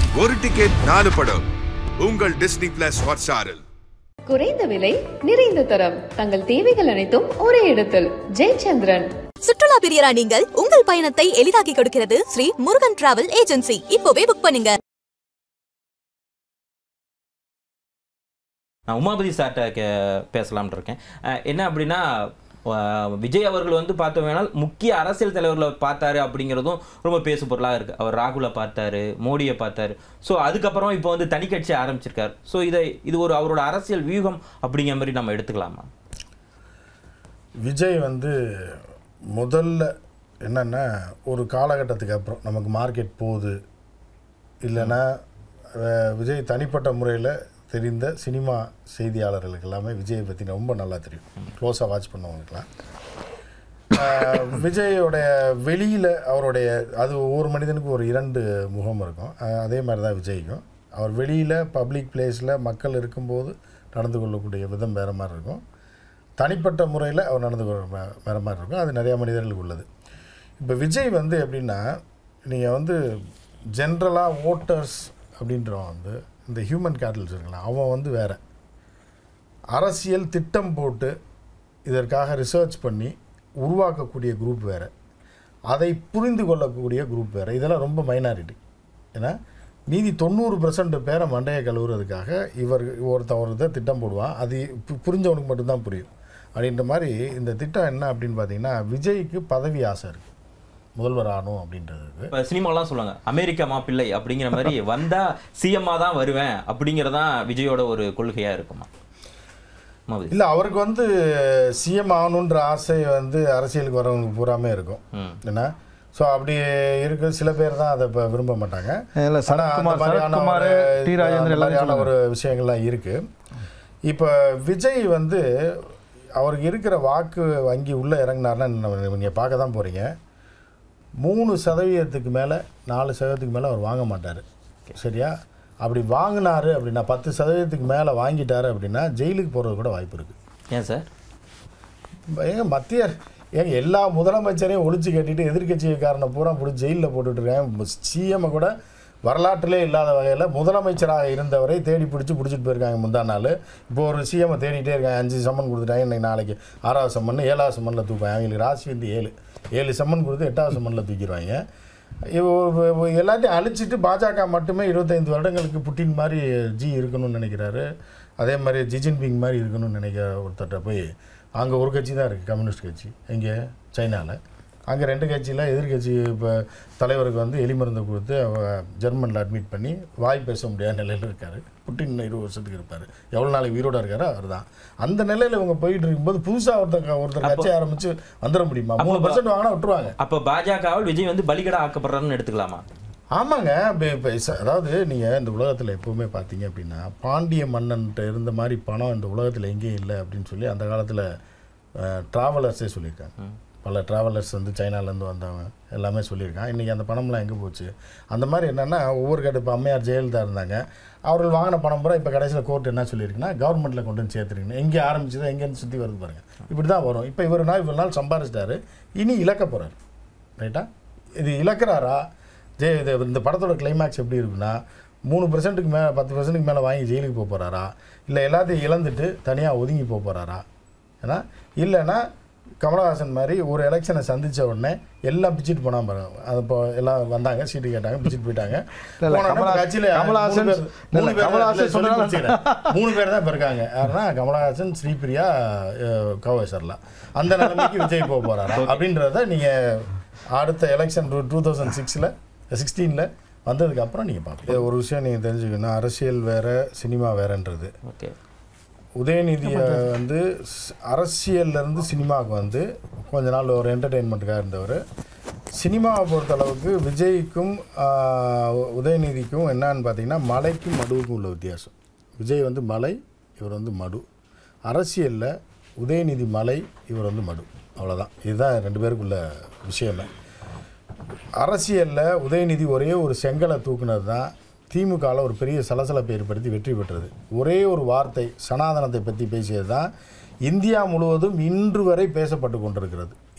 ஒரு டிக்கெட் நாலு படம் உங்கள் டிஸ்னி பிளஸ் ஹாட்ஸ்டாரில் குறைந்த விலை நிறைந்த தரம் தங்கள் தேவைகள் அனைத்தும் ஒரே இடத்தில் ஜெயச்சந்திரன் சுற்றுலா பிரியரா நீங்கள் உங்கள் பயணத்தை எளிதாக்கி கொடுக்கிறது ஸ்ரீ முருகன் டிராவல் ஏஜென்சி இப்போவே புக் பண்ணுங்க நான் உமாபதி சார்கிட்ட கே பேசலாம்னு இருக்கேன் அஹ் என்ன அப்படின்னா அஹ் விஜய் அவர்கள் வந்து பார்த்தோம் வேணால் முக்கிய அரசியல் தலைவர்களை பார்த்தாரு அப்படிங்கிறதும் ரொம்ப பேசு பொருளாக இருக்குது அவர் ராகுலை பார்த்தாரு மோடியை பார்த்தாரு ஸோ அதுக்கப்புறம் இப்போ வந்து தனி கட்சி ஆரம்பிச்சிருக்காரு ஸோ இதை இது ஒரு அவரோட அரசியல் வியூகம் அப்படிங்கிற மாதிரி நம்ம எடுத்துக்கலாமா விஜய் வந்து முதல்ல என்னென்னா ஒரு காலகட்டத்துக்கு அப்புறம் நமக்கு மார்க்கெட் போகுது இல்லைன்னா அஹ், விஜய் தனிப்பட்ட முறையில் தெரிந்த சினிமா செய்தியாளர்களுக்கு எல்லாமே விஜயை பற்றி ரொம்ப நல்லா தெரியும் க்ளோஸாக வாட்ச் பண்ணவங்களுக்குலாம் அஹ், விஜயோடைய வெளியில் அவருடைய அது ஒவ்வொரு மனிதனுக்கும் ஒரு இரண்டு முகம் இருக்கும் அஹ், அதே மாதிரி தான் விஜய்க்கும் அவர் வெளியில் பப்ளிக் பிளேஸில் மக்கள் இருக்கும்போது நடந்து கொள்ளக்கூடிய விதம் வேறு மாதிரி இருக்கும் தனிப்பட்ட முறையில் அவர் நடந்து கொள்ள வே- வேற மாதிரி இருக்கும் அது நிறையா மனிதர்களுக்கு உள்ளது இப்போ விஜய் வந்து எப்படின்னா நீங்கள் வந்து ஜென்ரலாக ஓட்டர்ஸ் அப்படின்றவன் வந்து இந்த ஹியூமன் கேட்டல்ஸ் இருக்கலாம் அவன் வந்து வேற அரசியல் திட்டம் போட்டு இதற்காக ரிசர்ச் பண்ணி உருவாக்கக்கூடிய குரூப் வேறு அதை புரிந்து கொள்ளக்கூடிய குரூப் வேறு இதெல்லாம் ரொம்ப மைனாரிட்டி ஏன்னா மீதி தொண்ணூறு பர்சன்ட் பேரை மண்டையை கழுவுறதுக்காக இவர் ஒருத்தன் ஒரு இதை திட்டம் போடுவான் அது பு- புரிஞ்சவனுக்கு மட்டும்தான் புரியும் அப்படின்ற மாதிரி இந்த திட்டம் என்ன அப்படின்னு பார்த்தீங்கன்னா விஜய்க்கு பதவி ஆசை இருக்குது முதல்வர் ஆகணும் அப்படின்றதுக்கு இப்போ சினிமாலாம் சொல்லுவாங்க அமெரிக்கா மாப்பிள்ளை அப்படிங்கிற மாதிரி வந்தா சிஎம்மா தான் வருவேன் அப்படிங்கிறதான் விஜயோட ஒரு கொள்கையாக இருக்குமா உமாபதி இல்லை அவருக்கு வந்து சிஎம் ஆகணுன்ற ஆசை வந்து அரசியலுக்கு வரவங்களுக்கு பூராமே இருக்கும் ம் என்ன ஸோ அப்படி இருக்கு சில பேர் தான் அதை இப்போ விரும்ப மாட்டாங்க இல்ல, ஆனா அந்த சரத்குமார், மாதிரியான சரத்குமார், ஒரு- டி. ராஜேந்தர் அந்த எல்லாமே மாதிரியான சொல்லுங்க. ஒரு விஷயங்கள்லாம் இருக்கு இப்போ விஜய் வந்து அவருக்கு இருக்கிற வாக்கு வங்கி உள்ளே இறங்கினார்னா நீங்கள் பார்க்க தான் போகிறீங்க மூணு சதவீதத்துக்கு மேலே நாலு சதவீதத்துக்கு மேலே அவர் வாங்க மாட்டார் சரியா அப்படி வாங்கினாரு அப்படின்னா பத்து சதவீதத்துக்கு மேலே வாங்கிட்டாரு அப்படின்னா ஜெயிலுக்கு போகிறது கூட வாய்ப்பு இருக்குது ஏன் சார் ஏங்க மத்திய ஏங்க எல்லா முதலமைச்சரையும் ஒழிச்சு கட்டிட்டு எதிர்க்கட்சிக்காரனை பூரா பிடிச்சி ஜெயிலில் போட்டுட்டு இருக்காங்க சிஎம் கூட வரலாற்றிலே இல்லாத வகையில் முதலமைச்சராக இருந்தவரை தேடி பிடிச்சி பிடிச்சிட்டு போயிருக்காங்க முந்தா நாள் இப்போ ஒரு சிஎம்மை தேடிட்டே இருக்காங்க அஞ்சு சம்மன் கொடுத்துட்டாங்க இன்னைக்கு நாளைக்கு ஆறாவது சம்மன் ஏழாவது சம்மனில் தூக்குவாங்க அவங்களுக்கு ராசி வந்து ஏழு ஏழு சம்மன் கொடுத்து எட்டாவது சம்மனில் தூக்கிடுவாங்க இவ- இவ- எல்லாத்தையும் அழிச்சிட்டு பாஜக மட்டுமே இருபத்தைந்து வருடங்களுக்கு புட்டின் மாதிரி ஜி இருக்கணும்னு நினைக்கிறாரு அதே மாதிரி ஜி ஜின்பிங் மாதிரி இருக்கணும்னு நினைக்கிற ஒருத்தர்கிட்ட போய் அங்கே ஒரு கட்சி தான் இருக்குது கம்யூனிஸ்ட் கட்சி எங்கே சைனாவில் அங்கே ரெண்டு கட்சியில் எதிர்கட்சி இப்போ தலைவருக்கு வந்து எலிமருந்து கொடுத்து அவ ஜெர்மனில் அட்மிட் பண்ணி வாய் பேச முடியாத நிலையில் இருக்கார் புட்டின் இன்னும் இருபது வருஷத்துக்கு இருப்பார் எவ்வளோ நாளைக்கு உயிரோட இருக்காரோ அவர் தான் அந்த நிலையில் இவங்க போயிட்டு இருக்கும்போது புதுசாக ஒருத்தர் ஒருத்தர் கட்சி ஆரம்பித்து வந்துட முடியுமா மூணு பர்சன்ட் வாங்கினா விட்டுருவாங்க அப்போ பாஜகவால் விஜய் வந்து பலிகடா ஆக்கப்படுறாருன்னு எடுத்துக்கலாமா ஆமாங்க இப்போ இப்போ ச- அதாவது நீங்கள் இந்த உலகத்தில் எப்போவுமே பார்த்தீங்க அப்படின்னா பாண்டிய மன்னன்ட்ட இருந்த மாதிரி பணம் இந்த உலகத்தில் எங்கேயும் இல்லை அப்படின்னு சொல்லி அந்த காலத்தில் ட்ராவலர்ஸே சொல்லியிருக்காங்க பல ட்ராவலர்ஸ் வந்து சைனாலேருந்து வந்தவங்க எல்லாமே சொல்லியிருக்காங்க இன்றைக்கி அந்த பணம்லாம் எங்கே போச்சு அந்த மாதிரி என்னென்னா ஒவ்வொரு கடை இப்போ அம்மையார் ஜெயலலிதா இருந்தாங்க அவர்கள் வாங்கின பணம் பூரா இப்போ கடைசியில் கோர்ட் என்ன சொல்லியிருக்குன்னா கவர்மெண்ட்டில் கொண்டு வந்து சேர்த்துருக்கீங்க எங்கே ஆரம்பிச்சதோ எங்கேருந்து சுற்றி வருது பாருங்கள் இப்படி தான் வரும் இப்போ இவர் நாள் இவ்வளோ நாள் சம்பாரிச்சிட்டாரு இனி இழக்க போகிறார் ரைட்டா இது இழக்கிறாரா ஜெய இது இந்த படத்தோட கிளைமேக்ஸ் எப்படி இருக்குன்னா மூணு பர்சன்ட்டுக்கு மேலே பத்து பர்சன்ட்டுக்கு மேலே வாங்கி ஜெயிலுக்கு போக போகிறாரா இல்லை எல்லாத்தையும் இழந்துட்டு தனியாக ஒதுங்கி போக போகிறாரா ஏன்னா இல்லைன்னா கமலஹாசன் மாதிரி ஒரு எலெக்ஷனை சந்திச்ச உடனே எல்லாம் பிச்சுட்டு போனா பாருங்க அது இப்போ எல்லாம் வந்தாங்க சீட்டு கேட்டாங்க பிச்சுட்டு போயிட்டாங்க இல்ல, இல்ல, போன உடனே கமலஹா- கட்சியில கமலஹாசன் மூணு பேர் இல்ல, மூணு பேர் கமலஹாசன் இல்ல, சொல்லி சொன்னதால- முடிச்சுக்கிறேன். மூணு பேர் தான் இப்போ இருக்காங்க யாருன்னா கமலஹாசன் ஸ்ரீபிரியா அஹ், கௌவேசர்லா அந்த நிலைமைக்கு விஜய் போக போறாரா அப்படின்றத நீங்க அடுத்த எலெக்ஷன் டூ தௌசண்ட் சிக்ஸில் சிக்ஸ்டீனில் வந்ததுக்கு அப்புறம் நீங்கள் பார்ப்பீங்க ஒரு விஷயம் நீங்கள் தெரிஞ்சுக்கணும் அரசியல் வேற சினிமா வேறன்றது ஓகே உதயநிதியை வந்து ஸ்- அரசியல்ல இருந்து சினிமாவுக்கு வந்து கொஞ்ச நாள் ஒரு என்டர்டெயின்மெண்ட்டுக்காக இருந்தவர் சினிமாவை பொறுத்தளவுக்கு விஜய்க்கும் ஆஹ், உதயநிதிக்கும் என்னன்னு பார்த்தீங்கன்னா மலைக்கும் மடுவுக்கும் உள்ள வித்தியாசம் விஜய் வந்து மலை இவர் வந்து மடு அரசியலில் உதயநிதி மலை இவர் வந்து மடு அவ்வளோதான் இதுதான் ரெண்டு பேருக்குள்ள விஷயமே அரசியலில் உதயநிதி ஒரே ஒரு செங்கலை தூக்குனது தான் திமுகவில் ஒரு பெரிய சலசலப்பை ஏற்படுத்தி வெற்றி பெற்றது ஒரே ஒரு வார்த்தை சனாதனத்தை பற்றி பேசியது தான் இந்தியா முழுவதும் இன்று வரை பேசப்பட்டு கொண்டிருக்கிறது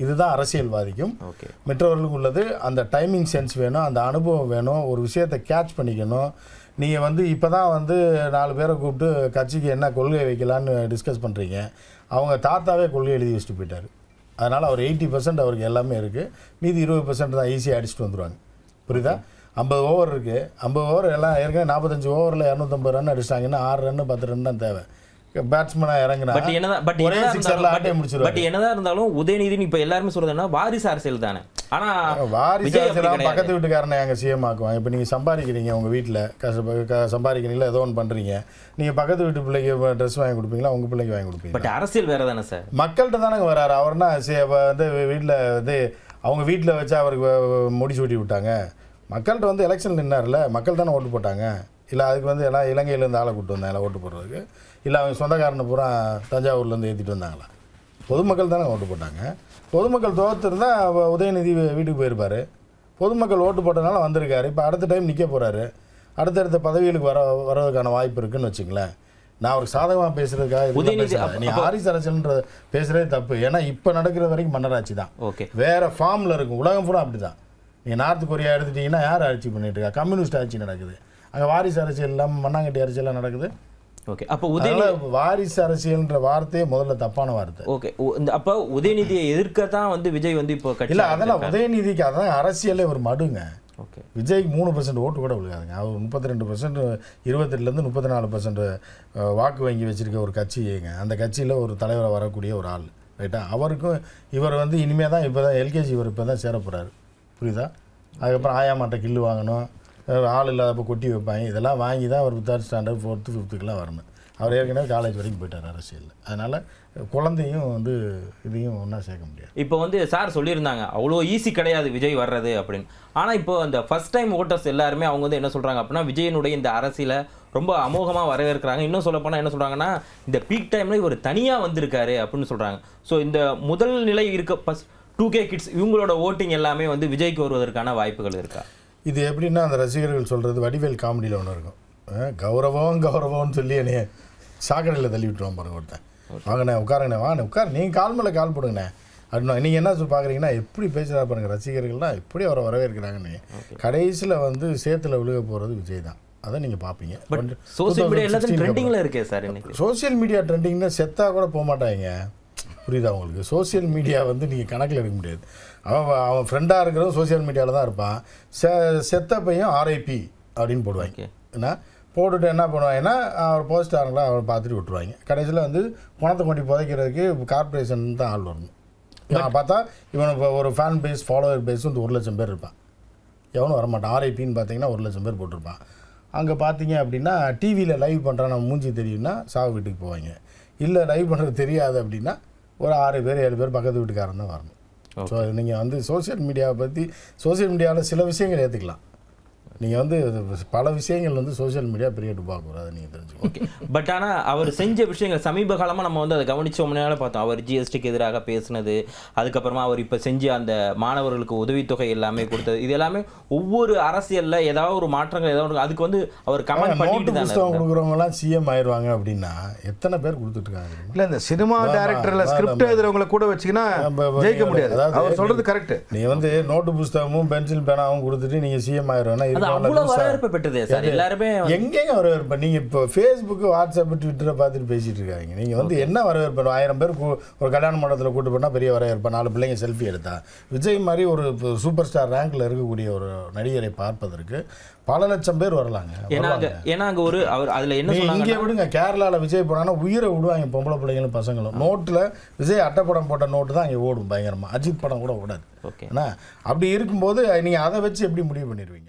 இதுதான் அரசியல்வாதிக்கும் ஓகே மற்றவர்களுக்கு உள்ளது அந்த டைமிங் சென்ஸ் வேணும் அந்த அனுபவம் வேணும் ஒரு விஷயத்தை கேட்ச் பண்ணிக்கணும் நீங்கள் வந்து இப்போ தான் வந்து நாலு பேரை கூப்பிட்டு கட்சிக்கு என்ன கொள்கை வைக்கலான்னு டிஸ்கஸ் பண்ணுறீங்க அவங்க தாத்தாவே கொள்கை எழுதி வச்சுட்டு போயிட்டார் அதனால் அவர் எயிட்டி பர்சன்ட் அவருக்கு எல்லாமே இருக்குது மீதி இருபது பர்சன்ட் தான் ஈஸியாக அடிச்சுட்டு வந்துடுவாங்க புரியுதா ஐம்பது ஓவர் இருக்குது ஐம்பது ஓவர் எல்லாம் ஏற்கனவே நாற்பத்தஞ்சு ஓவரில் இரநூத்தம்பது ரன் அடிச்சிட்டாங்கன்னா ஆறு ரன் பத்து ரன் தான் தேவை பேட்ஸ்மேனாக இறங்குனா பட் என்னதான் பட் ஒரே என்னதான் சிக்ஸரில் ஆட்டே இருந்தாலும் முடிச்சிருவாரு பட் என்னதான் இருந்தாலும் உதயநிதினு இப்ப எல்லாருமே சொல்றதுன்னா வாரிசு அரசியல் தானே ஆனா வாரிசு விஜய் அப்படி அரசியலாம் கிடையாது. பக்கத்து வீட்டுக்காரனை எங்கள் சிஎம் ஆக்குவாங்க இப்போ நீங்கள் சம்பாதிக்கிறீங்க உங்கள் வீட்டில் கஷ்ட க- சம்பாதிக்கிறீங்களா ஏதோ ஒன்று பண்ணுறீங்க நீங்கள் பக்கத்து வீட்டு பிள்ளைக்கு ட்ரெஸ் வாங்கி கொடுப்பீங்களா உங்கள் பிள்ளைக்கு வாங்கி கொடுப்பீங்க பட் அரசியல் வேற தானே சார் மக்கள்கிட்ட தானே வராரு அவர்னா சரி, அப்ப வந்து வீட்டில் வந்து அவங்க வீட்டில் வச்சு அவருக்கு வ- வ- முடிச்சு ஊட்டி விட்டாங்க மக்கள்கிட்ட வந்து எலெக்ஷன் நின்னார்ல மக்கள் தானே ஓட்டு போட்டாங்க இல்லை அதுக்கு வந்து எல்லாம் இலங்கையிலேருந்து ஆளை கூப்பிட்டு வந்தாங்க ஓட்டு போடுறதுக்கு இல்லை அவங்க சொந்தக்காரனை பூரா தஞ்சாவூர்லேருந்து ஏற்றிட்டு வந்தாங்களா பொதுமக்கள் தானே ஓட்டு போட்டாங்க பொதுமக்கள் தோத்துருந்தா அவ உதயநிதி வீ- வீட்டுக்கு போயிருப்பாரு பொதுமக்கள் ஓட்டு போட்டனால வந்திருக்காரு இப்போ அடுத்த டைம் நிற்க போகிறாரு அடுத்தடுத்த பதவிகளுக்கு வர வரதுக்கான வாய்ப்பு இருக்குன்னு வச்சுங்களேன் நான் அவருக்கு சாதகமாக பேசுறதுக்காக இதெல்லாம் உதயநிதி பேசல. அப்ப- நீ அப்ப- ஆரிஸ் அரசியல்ன்ற பேசுறதே தப்பு ஏன்னா இப்போ நடக்கிற வரைக்கும் மன்னராட்சி தான் ஓகே வேற ஃபார்மில் இருக்கும் உலகம் பூரா அப்படி தான் நீங்கள் நார்த் கொரியா எடுத்துட்டீங்கன்னா யார் ஆட்சி பண்ணிட்டு இருக்கா கம்யூனிஸ்ட் ஆட்சி நடக்குது அங்கே வாரிசு அரசியல் இல்லாமல் மண்ணாங்கட்டி அரசியல்லாம் நடக்குது ஓகே அப்ப உதயநிதி அதனால வாரிசு அரசியல்ன்ற வார்த்தையே முதல்ல தப்பான வார்த்தை ஓகே உ- இந்த அப்ப உதயநிதியை எதிர்க்க தான் வந்து விஜய் வந்து இப்போ கட்சி இல்லை அதெல்லாம் ஆரம்பிச்சிருக்காரு. உதயநிதிக்கு அதான் அரசியலே ஒரு மடுங்க ஓகே விஜய்க்கு மூணு பர்சன்ட் ஓட்டு கூட விழுகாதுங்க அவர் முப்பத்தி ரெண்டு பர்சன்ட் இருபத்தெட்டுலேருந்து முப்பத்தி நாலு பர்சன்ட் வாக்கு வங்கி வச்சிருக்க ஒரு கட்சிங்க அந்த கட்சியில் ஒரு தலைவராக வரக்கூடிய ஒரு ஆள் ரைட்டா அவருக்கும் இவர் வந்து இனிமேல் தான் இப்போ தான் எல்கேஜி இவர் இப்போ தான் சேர போகிறாரு புரியுதா அதுக்கப்புறம் ஆயாமாட்ட கில்லு வாங்கணும் அஹ் ஆள் இல்லாதப்போ கொட்டி வைப்பாங்க இதெல்லாம் வாங்கி தான் அவர் தேர்ட் ஸ்டாண்டர்ட் ஃபோர்த்து ஃபிஃப்த்துக்கெலாம் வரணும் அவர் ஏற்கனவே காலேஜ் வரைக்கும் போயிட்டார் அரசியலில் அதனால் குழந்தையும் வந்து இதையும் ஒன்றா சேர்க்க முடியாது இப்போ வந்து சார் சொல்லியிருந்தாங்க அவ்வளோ ஈஸி கிடையாது விஜய் வர்றது அப்படின்னு ஆனால் இப்போ அந்த ஃபர்ஸ்ட் டைம் ஓட்டர்ஸ் எல்லாருமே அவங்க வந்து என்ன சொல்கிறாங்க அப்படின்னா விஜயனுடைய இந்த அரசியலை ரொம்ப அமோகமாக வரவேற்கிறாங்க இன்னும் சொல்ல போனால் என்ன சொல்கிறாங்கன்னா இந்த பீக் டைமில் இவர் தனியாக வந்திருக்காரு அப்படின்னு சொல்கிறாங்க ஸோ இந்த முதல் நிலை இருக்க ஃபஸ்ட் டூ கே கிட்ஸ் இவங்களோட ஓட்டிங் எல்லாமே வந்து விஜய்க்கு வருவதற்கான வாய்ப்புகள் இருக்கா இது எப்படின்னா அந்த ரசிகர்கள் சொல்கிறது வடிவேல் காமெடியில் ஒன்று இருக்கும் அஹ் கௌரவம் கௌரவம்னு சொல்லி என்னைய சாக்கடையில் தள்ளி விட்டுருவான் பாருங்க ஒருத்தன் வாங்கண்ணே உட்காருங்கண்ணே வாங்கண்ணே உட்கார் நீங்கள் கால் மேலே கால் போடுங்கண்ணே அப்படின்னா நீங்கள் என்ன சொல்லி பார்க்குறீங்கன்னா எப்படி பேசுகிறா பாருங்க ரசிகர்கள்லாம் எப்படி அவரை வரவேற்கிறாங்கன்னு கடைசியில் வந்து சேத்துல விழுக போகிறது விஜய் தான் அதை நீங்கள் பார்ப்பீங்க பட் சோசியல் மீடியா எல்லாத்தையும் ட்ரெண்டிங்கில் இருக்கே சார் இன்னைக்கு சோஷியல் மீடியா ட்ரெண்டிங்னா செத்தா கூட போக மாட்டாங்க புரியுதா உங்களுக்கு சோஷியல் மீடியா வந்து நீங்கள் கணக்கில் எடுக்க முடியாது அவன் அவன் ஃப்ரெண்டாக இருக்கிறவன் சோஷியல் மீடியாவில் தான் இருப்பான் செ செத்த பையன் ஆர்ஐபி அப்படின்னு போடுவாங்க Okay. என்ன போட்டுட்டு என்ன பண்ணுவாங்கன்னா அவர் போஸ்ட் ஆகிறாங்களா அவரை பார்த்துட்டு விட்டுருவாங்க கடைசியில் வந்து பணத்தை கொண்டு புதைக்கிறதுக்கு கார்பரேஷன் தான் ஆள் வரணும் நான் பார்த்தா இவன் இப்ப ஒரு ஃபேன் பேஸ் ஃபாலோவர் பேஸ் வந்து ஒரு லட்சம் பேர் இருப்பான் எவனும் வரமாட்டான் ஆர்ஐபின்னு பார்த்தீங்கன்னா ஒரு லட்சம் பேர் போட்டிருப்பான் அங்கே பார்த்தீங்க அப்படின்னா டிவியில் லைவ் பண்ணுறான் நம்ம மூஞ்சி தெரியும்னா சாவு வீட்டுக்கு போவாங்க இல்லை லைவ் பண்ணுறது தெரியாது அப்படின்னா ஒரு ஆறு பேர் ஏழு பேர் பக்கத்து வீட்டுக்காரன் தான் வரணும் ஸோ நீங்கள் வந்து சோஷியல் மீடியாவை பற்றி சோஷியல் மீடியாவில் சில விஷயங்கள் ஏற்றுக்கலாம் நீங்கள் வந்து பல விஷயங்கள் வந்து சோஷியல் மீடியா பெரிய பார்க்கக்கூடாது நீங்கள் தெரிஞ்சுக்கணும் ஓகே பட் ஆனால் அவர் செஞ்ச விஷயங்கள் சமீப காலமாக நம்ம வந்து அதை கவனிச்சோம்னால பார்த்தோம் அவர் ஜிஎஸ்டிக்கு எதிராக பேசினது அதுக்கப்புறமா அவர் இப்போ செஞ்ச அந்த மாணவர்களுக்கு உதவித்தொகை எல்லாமே கொடுத்தது இது எல்லாமே ஒவ்வொரு அரசியலில் ஏதாவது ஒரு மாற்றங்கள் ஏதாவது ஒரு- அதுக்கு வந்து அவர் கமெண்ட் நோட்டு பண்ணிட்டு தானே புஸ்தகம் இருந்தார். கொடுக்குறவங்கலாம் சிஎம் ஆயிடுவாங்க அப்படின்னா எத்தனை பேர் கொடுத்துட்டு இருக்காங்க தெரியுமா? இல்ல இந்த சினிமா வா, வா, டைரக்டர்ல வா, ஸ்கிரிப்ட் நம்ம- எழுதுறவங்கள கூட வச்சீங்கன்னா நம்ம- நம்ம- ஜெயிக்க முடியாது அதாவது அவர் சொல்றது நீ- கரெக்ட் நீ வந்து நோட்டு புஸ்தகமும் பென்சில் பேனாவும் கொடுத்துட்டு நீங்க சிஎம் ஆயிரும் அது அவ்வளோ வரவேற்பு பெற்றதே சார் எல்லாருமே வந்து- எங்கேங்க வரவேற்பு நீங்க இப்போ ஃபேஸ்புக் வாட்ஸ்அப் ட்விட்டரை பார்த்துட்டு பேசிட்டு இருக்காங்க நீங்க வந்து என்ன வரவேற்பு ஆயிரம் பேர் கூ- ஒரு கல்யாண மண்டபத்தில் கூட்டு போனா பெரிய வரவேற்பு நாலு பிள்ளைங்க செல்ஃபி எடுத்தா விஜய் மாதிரி ஒரு சூப்பர் ஸ்டார் ரேங்க்ல இருக்கக்கூடிய ஒரு நடிகரை பார்ப்பதற்கு பல லட்சம் பேர் வரலாங்க ஏன்னா அங்க வருவாங்க. ஏன்னா அங்க ஒரு அவர் அதுல என்ன நீ இங்கே சொன்னாங்க விடுங்க கேரளால விஜய் போனாங்கன்னா உயிரை விடுவாங்க பொம்பளை பிள்ளைங்களும் பசங்களும் நோட்டில் விஜய் அட்டைப்படம் போட்ட நோட்டு தான் இங்கே ஓடும் பயங்கரமா அஜித் படம் கூட ஓடாது ஓகே ஏன்னா அப்படி இருக்கும்போது நீங்கள் அதை வச்சு எப்படி முடிவு பண்ணிடுவீங்க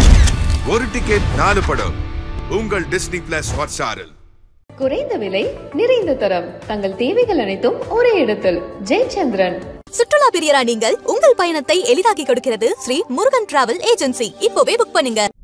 ஒரு டிக்கெட் நாலு படம் உங்கள் டிஸ்னி பிளஸ் ஹாட்ஸ்டாரில் குறைந்த விலை நிறைந்த தரம் தங்கள் தேவைகள் அனைத்தும் ஒரே இடத்தில் ஜெயச்சந்திரன் சுற்றுலா பிரியரா நீங்கள் உங்கள் பயணத்தை எளிதாக்கி கொடுக்கிறது ஸ்ரீ முருகன் டிராவல் ஏஜென்சி இப்போவே புக் பண்ணுங்க